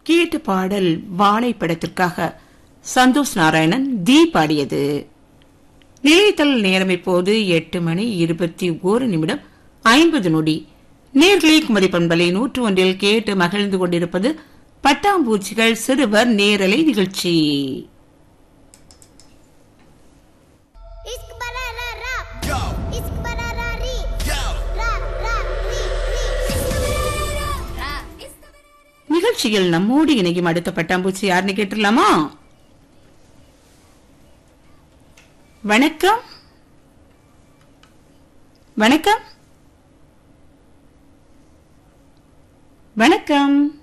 கேட்டு பாடல் வாழை படத்திற்காக சந்தோஷ் நாராயணன் தி பாடியது நிலையத்தல் நேரம் இப்போது எட்டு மணி இருபத்தி ஓரு நிமிடம் ஐம்பது நொடி நேர்களை குமரி பண்பலை நூற்று ஒன்றில் கேட்டு மகிழ்ந்து கொண்டிருப்பது பட்டாம்பூச்சிகள் சிறுவர் நேரலை நிகழ்ச்சி इश्क बड़ा रा रा Yo, इश्क बड़ा रा री yo. रा रा री री इश्क बड़ा रा रा इश्क बड़ा நிகழ்ச்சியில் நம்மோடு இணையும் அடுத்த பட்டாம்பூச்சி யாருன்னு கேட்டுடலாமா வணக்கம் வணக்கம் வணக்கம்